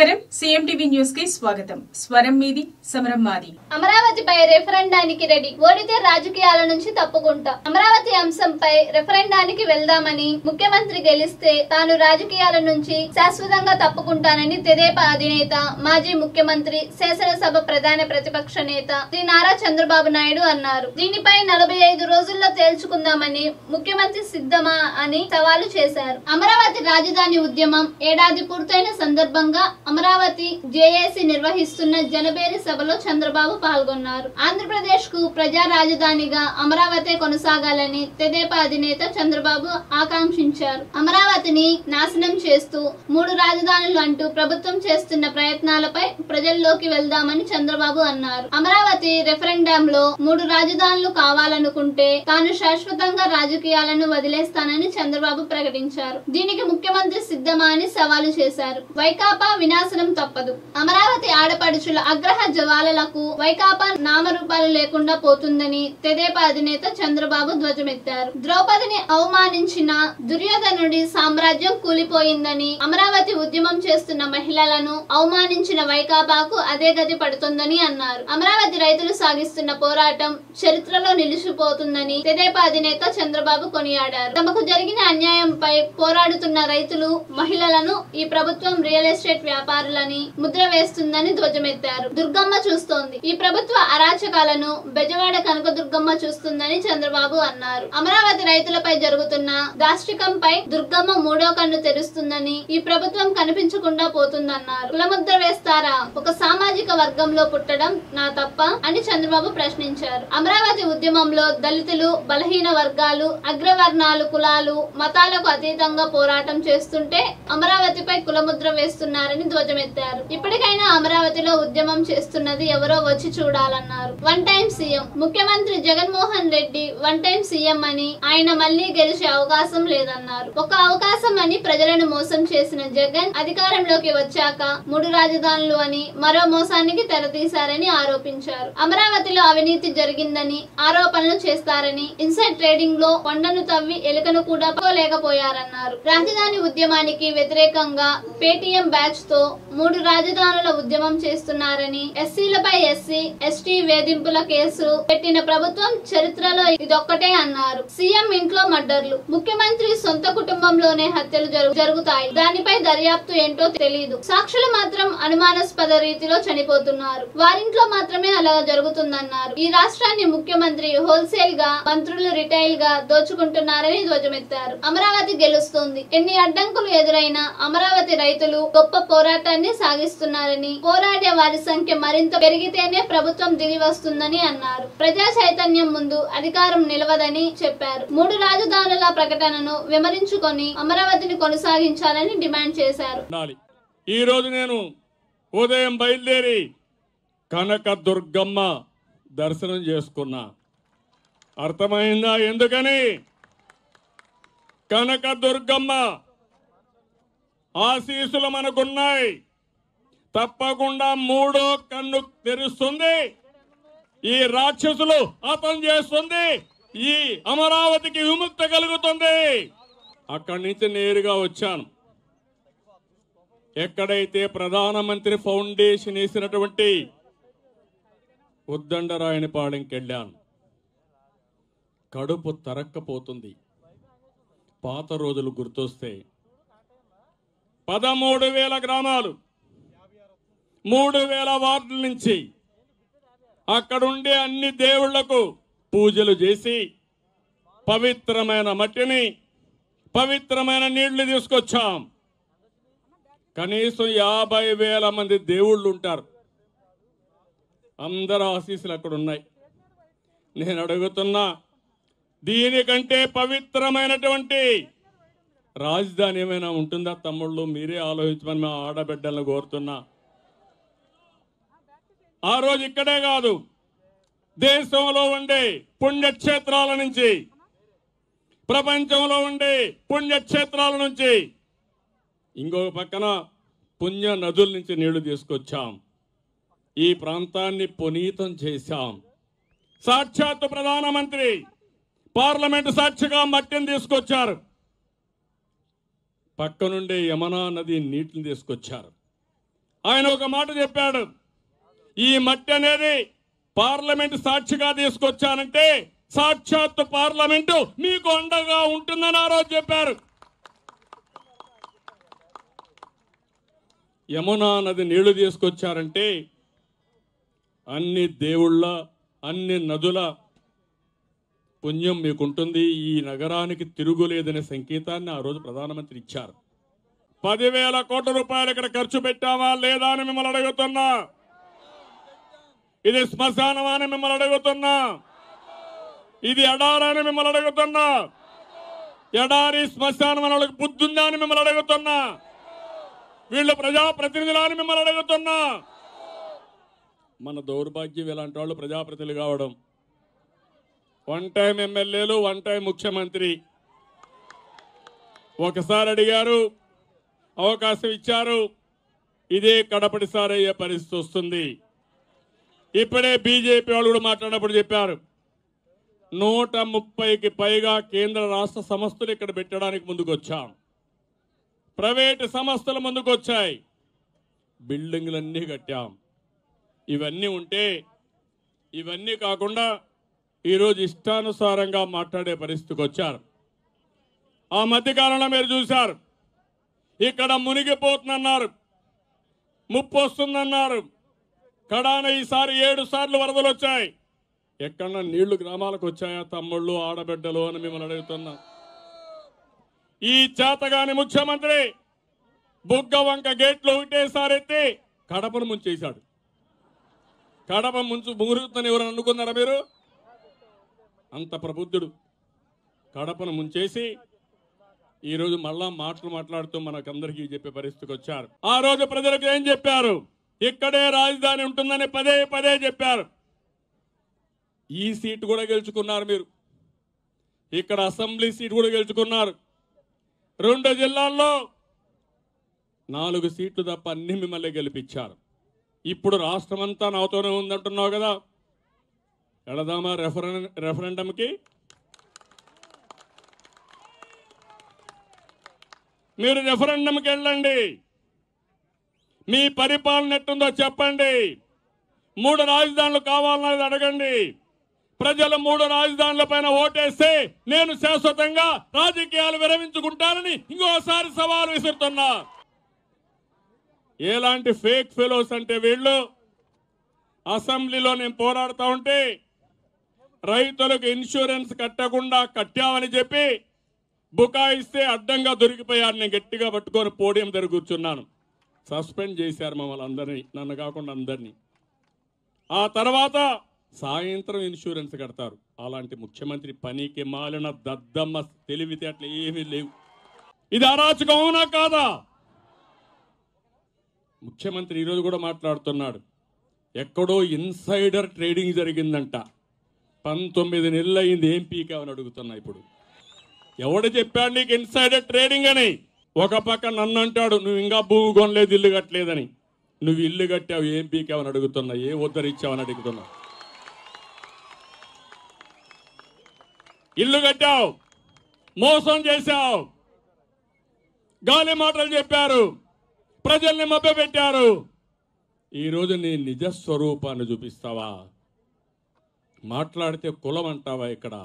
నమస్కారం CM TV news కి స్వాగతం స్వరం మీది సమరం మాది అమరావతిపై రెఫరెండానికి రెడీ ఓడితే రాజకీయాల నుంచి తప్పుకుంటా అమరావతి అంశంపై రెఫరెండానికి వెళ్దామని ముఖ్యమంత్రి గెలిస్తే తాను రాజకీయాల నుంచి శాశ్వతంగా తప్పుకుంటానని తెదేపా అధినేత మాజీ ముఖ్యమంత్రి శాసనసభ ప్రధాన ప్రతిపక్ష నేత శ్రీ నారా చంద్రబాబు నాయుడు అన్నారు దీనిపై నలభై ఐదు రోజుల్లో తేల్చుకుందామని ముఖ్యమంత్రి సిద్ధమా అని సవాలు చేశారు అమరావతి రాజధాని ఉద్యమం ఏడాది పూర్తయిన సందర్భంగా అమరావతి జేఏసీ నిర్వహిస్తున్న జనబేరి సభలో చంద్రబాబు పాల్గొన్నారు ఆంధ్రప్రదేశ్ కు ప్రజా రాజధానిగా అమరావతి కొనసాగాలని తెదేపా అధినేత చంద్రబాబు ఆకాంక్షించారు అమరావతిని నాశనం చేస్తూ మూడు రాజధానులు అంటూ ప్రభుత్వం చేస్తున్న ప్రయత్నాలపై ప్రజల్లోకి వెళ్దామని చంద్రబాబు అన్నారు అమరావతి రెఫరెండంలో మూడు రాజధానులు కావాలనుకుంటే తాను శాశ్వతంగా రాజకీయాలను వదిలేస్తానని చంద్రబాబు ప్రకటించారు దీనికి ముఖ్యమంత్రి సిద్ధమా అని సవాలు చేశారు వైకాపా వినాశనం తప్పదు అమరావతి ఆడపడుచుల అగ్రహ జ్వాలలకు వైకాపా నామరూపాలు లేకుండా పోతుందని తెదేపా అధినేత చంద్రబాబు ధ్వజమెత్తారు ద్రౌపదిని అవమానించిన దుర్యోధనుడి సామ్రాజ్యం కూలిపోయిందని అమరావతి ఉద్యమం చేస్తున్న మహిళలను అవమానించిన వైకాపాకు అదే గతి పడుతుందని అన్నారు అమరావతి రైతులు సాగిస్తున్న పోరాటం చరిత్రలో నిలిచిపోతుందని తెదేపా అధినేత చంద్రబాబు కొనియాడారు తమకు జరిగిన అన్యాయంపై పోరాడుతున్న రైతులు మహిళలను ఈ ప్రభుత్వం రియల్ ఎస్టేట్ వ్యాపారులని ముద్ర వేస్తుందని ధ్వజమెత్తారు దుర్గమ్మ చూస్తోంది ఈ ప్రభుత్వ అరాచకాలను బెజవాడ కనక దుర్గమ్మ చూస్తుందని చంద్రబాబు అన్నారు అమరావతి రైతులపై జరుగుతున్న దాష్టికంపై దుర్గమ్మ మూడో కన్ను తెరుస్తుందని ఈ ప్రభుత్వం కనిపించకుండా పోతుందన్నారు కులముద్ర వేస్తారా ఒక సామాజిక వర్గంలో పుట్టడం నా తప్ప అని చంద్రబాబు ప్రశ్నించారు అమరావతి ఉద్యమంలో దళితులు బలహీన వర్గాలు అగ్రవర్ణాలు కులాలు మతాలకు అతీతంగా పోరాటం చేస్తుంటే అమరావతిపై కులముద్ర వేస్తున్నారని ధ్వజమెత్తారు ఇప్పటికైనా అమరావతిలో ఉద్యమం చేస్తున్నది ఎవరో వచ్చి చూడాలన్నారు వన్ టైం సీఎం ముఖ్యమంత్రి Jaganmohan Reddy one time CM అని ఆయన మళ్లీ గెలిచే అవకాశం లేదన్నారు ఒక అవకాశం అని ప్రజలను మోసం చేసిన జగన్ అధికారంలోకి వచ్చాక మూడు రాజధానులు అని మరో మోసానికి తెరతీశారని ఆరోపించారు అమరావతిలో అవినీతి జరిగిందని ఆరోపణలు చేస్తారని ఇన్సైడ్ ట్రేడింగ్ లో కొండను తవ్వి ఎలుకను కూడా లేకపోయారన్నారు రాజధాని ఉద్యమానికి వ్యతిరేకంగా పేటీఎం బ్యాచ్ తో మూడు రాజధానుల ఉద్యమం చేస్తున్నారని ఎస్సీలపై ఎస్సీ ఎస్టీ వేధింపుల కేసు పెట్టిన ప్రభుత్వం చరిత్రలో ఇదొక్కటే అన్నారు సీఎం ఇంట్లో మర్డర్లు ముఖ్యమంత్రి సొంత కుటుంబంలోనే హత్యలు జరుగు- జరుగుతాయి దానిపై దర్యాప్తు ఏంటో తెలియదు సాక్షులు మాత్రం అనుమానాస్పద రీతిలో చనిపోతున్నారు వారింట్లో మాత్రమే అలా జరుగుతుందన్నారు ఈ రాష్ట్రాన్ని ముఖ్యమంత్రి హోల్సేల్ గా మంత్రులు రిటైల్ గా దోచుకుంటున్నారని ధ్వజమెత్తారు అమరావతి గెలుస్తుంది ఎన్ని అడ్డంకులు ఎదురైనా అమరావతి రైతులు గొప్ప పోరాటాన్ని సాగిస్తున్నారని పోరాడే వారి సంఖ్య మరింత పెరిగితేనే ప్రభుత్వం దిగి వస్తుందని అన్నారు ప్రజా చైతన్యం ముందు అధికారం నిలవదని చెప్పారు మూడు రాజధానుల ప్రకటనను విమరించుకొని అమరావతిని కొనసాగించాలని డిమాండ్ చేశారు ఉండాలి ఈరోజు నేను ఉదయం బయలుదేరి కనక దుర్గమ్మ దర్శనం చేసుకున్నా అర్థమైందా ఎందుకని కనక దుర్గమ్మ ఆశీసులు మనకున్నాయి తప్పకుండా మూడో కన్ను తెరుస్తుంది ఈ రాక్షసులు అతం చేస్తుంది ఈ అమరావతికి విముక్త కలుగుతుంది అక్కడి నుంచి నేరుగా వచ్చాను ఎక్కడైతే ప్రధానమంత్రి ఫౌండేషన్ వేసినటువంటి ఉద్దండరాయనిపాళెంకి వెళ్ళాను కడుపు తరక్కపోతుంది పాత రోజులు గుర్తొస్తే పదమూడు వేల గ్రామాలు మూడు వేల వార్డుల నుంచి అక్కడుండే అన్ని దేవుళ్లకు పూజలు చేసి పవిత్రమైన మట్టిని పవిత్రమైన నీళ్లు తీసుకొచ్చాం కనీసం యాభై వేల మంది దేవుళ్ళు ఉంటారు అందరు ఆశీస్సులు అక్కడ ఉన్నాయి నేను అడుగుతున్నా దీనికంటే పవిత్రమైనటువంటి రాజధాని ఏమైనా ఉంటుందా తమ్ముళ్ళు మీరే ఆలోచించమని మా ఆడబిడ్డలను కోరుతున్నా ఆ రోజు ఇక్కడే కాదు దేశంలో ఉండే పుణ్యక్షేత్రాల నుంచి ప్రపంచంలో ఉండే పుణ్యక్షేత్రాల నుంచి ఇంకొక పక్కన పుణ్య నదుల నుంచి నీళ్లు తీసుకొచ్చాం ఈ ప్రాంతాన్ని పునీతం చేశాం సాక్షాత్ ప్రధానమంత్రి పార్లమెంటు సాక్షిగా మట్టిని తీసుకొచ్చారు పక్కనుండే యమునా నది నీటిని తీసుకొచ్చారు ఆయన ఒక మాట చెప్పాడు ఈ మట్టి అనేది పార్లమెంట్ సాక్షిగా తీసుకొచ్చానంటే సాక్షాత్ పార్లమెంటు మీకు అండగా ఉంటుందని ఆ రోజు చెప్పారు యమునా నది నీళ్లు తీసుకొచ్చారంటే అన్ని దేవుళ్ళ అన్ని నదుల పుణ్యం మీకుంటుంది ఈ నగరానికి తిరుగులేదనే సంకేతాన్ని ఆ రోజు ప్రధానమంత్రి ఇచ్చారు పదివేల కోట్ల రూపాయలు ఇక్కడ ఖర్చు పెట్టామా లేదా అని మిమ్మల్ని అడుగుతున్నా ఇది శ్మశానమా అని మిమ్మల్ని అడుగుతున్నా ఇది ఎడారా అని మిమ్మల్ని అడుగుతున్నా ఎడారి శ్మశానం అని వాళ్ళకి బుద్ధి ఉందా అని మిమ్మల్ని అడుగుతున్నా వీళ్ళు ప్రజాప్రతినిధులా అని మిమ్మల్ని అడుగుతున్నా మన దౌర్భాగ్యం ఇలాంటి వాళ్ళు ప్రజాప్రతినిధులు కావడం వన్ టైం ఎమ్మెల్యేలు వన్ టైం ముఖ్యమంత్రి ఒకసారి అడిగారు అవకాశం ఇచ్చారు ఇదే కడపటిసారి అయ్యే పరిస్థితి వస్తుంది ఇప్పుడే బీజేపీ వాళ్ళు కూడా మాట్లాడినప్పుడు చెప్పారు నూట ముప్పైకి పైగా కేంద్ర రాష్ట్ర సంస్థలు ఇక్కడ పెట్టడానికి ముందుకు వచ్చాం ప్రైవేటు సంస్థలు ముందుకు వచ్చాయి బిల్డింగ్లన్నీ కట్టాం ఇవన్నీ ఉంటే ఇవన్నీ కాకుండా ఈరోజు ఇష్టానుసారంగా మాట్లాడే పరిస్థితికి వచ్చారు ఆ మధ్యకాలంలో మీరు చూశారు ఇక్కడ మునిగిపోతుందన్నారు ముప్పు వస్తుందన్నారు కడాన ఈసారి ఏడు సార్లు వరదలు వచ్చాయి ఎక్కడన్నా నీళ్లు గ్రామాలకు వచ్చాయా తమ్ముళ్ళు ఆడబిడ్డలు అని మిమ్మల్ని అడుగుతున్నా ఈ చేతగాని ముఖ్యమంత్రి బుగ్గ వంక గేట్లు ఒకటేసారి ఎత్తి కడపను ముంచేశాడు కడప ముంచు ముగురుతుందని ఎవరు అనుకున్నారా మీరు అంత ప్రబుద్ధుడు కడపను ముంచేసి ఈ రోజు మళ్ళా మాటలు మాట్లాడుతూ మనకందరికీ చెప్పే పరిస్థితికి వచ్చారు ఆ రోజు ప్రజలకు ఏం చెప్పారు ఇక్కడే రాజధాని ఉంటుందని పదే పదే చెప్పారు ఈ సీటు కూడా గెలుచుకున్నారు మీరు ఇక్కడ అసెంబ్లీ సీట్ కూడా గెలుచుకున్నారు రెండు జిల్లాల్లో నాలుగు సీట్లు తప్ప అన్ని మిమ్మల్ని గెలిపించారు ఇప్పుడు రాష్ట్రం అంతా నాతోనే ఉందంటున్నావు కదా వెళదామా రెఫరెన్ రెఫరెండంకి మీరు రెఫరెండంకి వెళ్ళండి మీ పరిపాలన ఎట్టుందో చెప్పండి మూడు రాజధానులు కావాలన్నది అడగండి ప్రజలు మూడు రాజధానుల పైన ఓటేస్తే నేను శాశ్వతంగా రాజకీయాలు విరమించుకుంటానని ఇంకోసారి సవాల్ విసురుతున్నా ఎలాంటి ఫేక్ ఫెలోస్ అంటే వీళ్ళు అసెంబ్లీలో నేను పోరాడుతా ఉంటే రైతులకు ఇన్సూరెన్స్ కట్టకుండా కట్టామని చెప్పి బుకాయిస్తే అడ్డంగా దొరికిపోయారు నేను గట్టిగా పట్టుకొని పోడియం దగ్గర కూర్చున్నాను సస్పెండ్ చేశారు మమ్మల్ని అందరినీ నన్ను కాకుండా అందరినీ ఆ తర్వాత సాయంత్రం ఇన్సూరెన్స్ కడతారు అలాంటి ముఖ్యమంత్రి పనికి మాలిన దద్దమ్మ తెలివితేటలు ఏమీ లేవు ఇది అరాచకం అవునా కాదా ముఖ్యమంత్రి ఈరోజు కూడా మాట్లాడుతున్నాడు ఎక్కడో ఇన్సైడర్ ట్రేడింగ్ జరిగిందంట పంతొమ్మిది నెలలు అయింది ఏం పీకావని అడుగుతున్నా ఇప్పుడు ఎవడు చెప్పాడు నీకు ఇన్సైడర్ ట్రేడింగ్ అని ఒక పక్క నన్ను అంటాడు నువ్వు ఇంకా భూమి కొనలేదు ఇల్లు కట్టలేదని నువ్వు ఇల్లు కట్టావు ఏం పీకావని అడుగుతున్నా ఏ ఉద్ధరిచ్చావని అడుగుతున్నా ఇల్లు కట్టావు మోసం చేశావు గాలి మాటలు చెప్పారు ప్రజల్ని మభ్యపెట్టారు ఈరోజు నీ నిజ స్వరూపాన్ని చూపిస్తావా మాట్లాడితే కులం అంటావా ఇక్కడ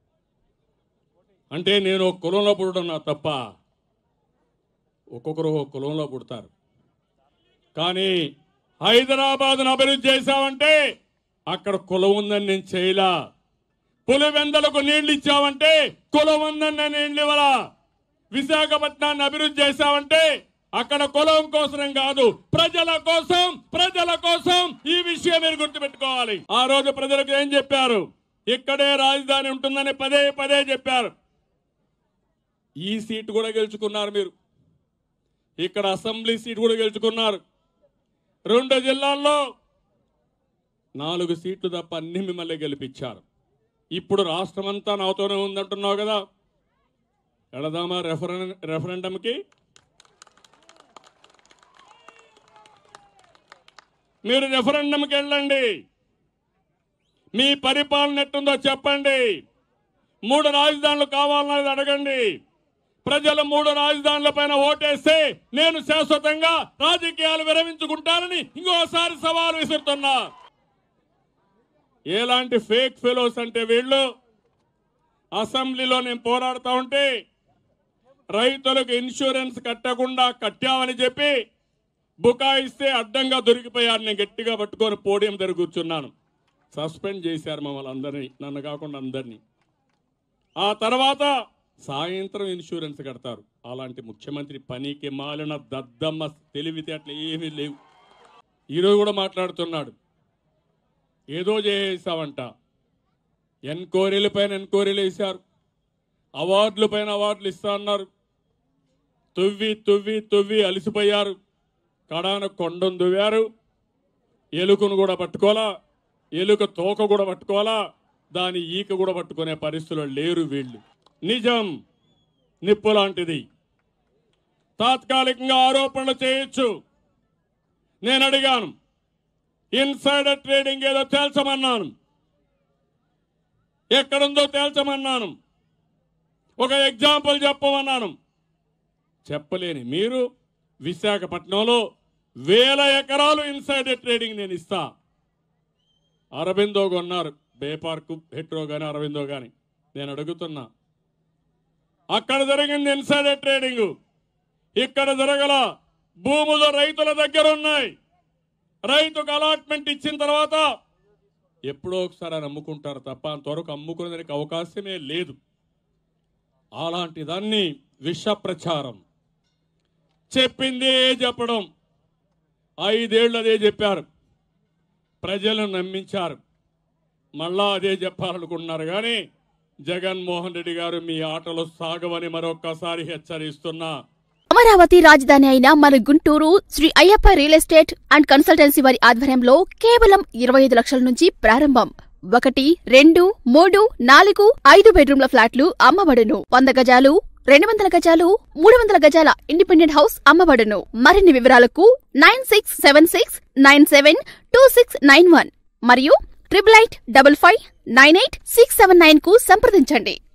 అంటే నేను ఒక కులంలో పుట్టడం నా తప్ప ఒక్కొక్కరు ఒక కులంలో పుడతారు కానీ హైదరాబాద్ను అభివృద్ధి చేశావంటే అక్కడ కులం ఉందని నేను చేయలా పులివెందలకు నీళ్లు ఇచ్చావంటే కులం ఉందని నేను నీళ్ళు ఇవ్వలా విశాఖపట్నాన్ని అభివృద్ధి చేశావంటే అక్కడ కులం కోసం కాదు ప్రజల కోసం ప్రజల కోసం ఈ విషయం మీరు గుర్తుపెట్టుకోవాలి ఆ రోజు ప్రజలకు ఏం చెప్పారు ఇక్కడే రాజధాని ఉంటుందని పదే పదే చెప్పారు ఈ సీటు కూడా గెలుచుకున్నారు మీరు ఇక్కడ అసెంబ్లీ సీట్ కూడా గెలుచుకున్నారు రెండు జిల్లాల్లో నాలుగు సీట్లు తప్ప అన్ని మిమ్మల్ని గెలిపించారు ఇప్పుడు రాష్ట్రం అంతా నాతోనే ఉందంటున్నావు కదా వెళదామా రెఫరెన్ రెఫరెండంకి మీరు రెఫరెండంకి వెళ్ళండి మీ పరిపాలన ఎట్టుందో చెప్పండి మూడు రాజధానులు కావాలన్నది అడగండి ప్రజలు మూడు రాజధానుల పైన ఓటేస్తే నేను శాశ్వతంగా రాజకీయాలు విరమించుకుంటానని ఇంకోసారి సవాల్ విసురుతున్నా ఎలాంటి ఫేక్ ఫెలోస్ అంటే వీళ్ళు అసెంబ్లీలో నేను పోరాడుతా ఉంటే రైతులకు ఇన్సూరెన్స్ కట్టకుండా కట్టామని చెప్పి బుకాయిస్తే అడ్డంగా దొరికిపోయారు నేను గట్టిగా పట్టుకొని పోడియం దగ్గర కూర్చున్నాను సస్పెండ్ చేశారు మమ్మల్ని అందరినీ నన్ను కాకుండా అందరినీ ఆ తర్వాత సాయంత్రం ఇన్సూరెన్స్ కడతారు అలాంటి ముఖ్యమంత్రి పనికి మాలిన దద్దమ్మ తెలివితేటలు ఏమీ లేవు ఈరోజు కూడా మాట్లాడుతున్నాడు ఏదో చేసావంట ఎన్క్వైరీల పైన ఎన్క్వైరీలు వేశారు అవార్డుల పైన అవార్డులు ఇస్తా అన్నారు తువ్వి తువ్వి తువ్వి అలిసిపోయారు కడాన కొండను దువ్వారు ఎలుకను కూడా పట్టుకోవాలా ఎలుక తోక కూడా పట్టుకోవాలా దాని ఈక కూడా పట్టుకునే పరిస్థితులు లేరు వీళ్ళు నిజం నిప్పు లాంటిది తాత్కాలికంగా ఆరోపణలు చేయొచ్చు నేను అడిగాను ఇన్సైడర్ ట్రేడింగ్ ఏదో తేల్చమన్నాను ఎక్కడుందో తేల్చమన్నాను ఒక ఎగ్జాంపుల్ చెప్పమన్నాను చెప్పలేని మీరు విశాఖపట్నంలో వేల ఎకరాలు ఇన్సైడర్ ట్రేడింగ్ నేను ఇస్తా అరవిందో కొన్నారు బే పార్క్ హెట్రో కానీ అరవిందో కానీ నేను అడుగుతున్నా అక్కడ జరిగింది ఇన్సైడర్ ట్రేడింగ్ ఇక్కడ జరగల భూములు రైతుల దగ్గర ఉన్నాయి రైతుకు అలాట్మెంట్ ఇచ్చిన తర్వాత ఎప్పుడో ఒకసారి అని అమ్ముకుంటారు తప్ప అంతవరకు అమ్ముకునేదానికి అవకాశమే లేదు అలాంటి దాన్ని విష ప్రచారం చెప్పిందే చెప్పడం ఐదేళ్ళు అదే చెప్పారు ప్రజలను నమ్మించారు మళ్ళా అదే చెప్పాలనుకుంటున్నారు కానీ జగన్మోహన్ రెడ్డి గారు మీ ఆటలు సాగవని మరొక్కసారి హెచ్చరిస్తున్నా అమరావతి రాజధాని అయిన మన Guntur Sri Ayyappa real estate and consultancy వారి ఆధ్వర్యంలో కేవలం ఇరవై ఐదు లక్షల నుంచి ప్రారంభం ఒకటి రెండు మూడు నాలుగు ఐదు బెడ్రూమ్ల ఫ్లాట్లు అమ్మబడును వంద గజాలు రెండు వందల గజాలు మూడు వందల గజాల ఇండిపెండెంట్ హౌస్ అమ్మబడును మరిన్ని వివరాలకు nine six seven six nine seven two six nine one మరియు triple eight double five nine eight six seven nine కు సంప్రదించండి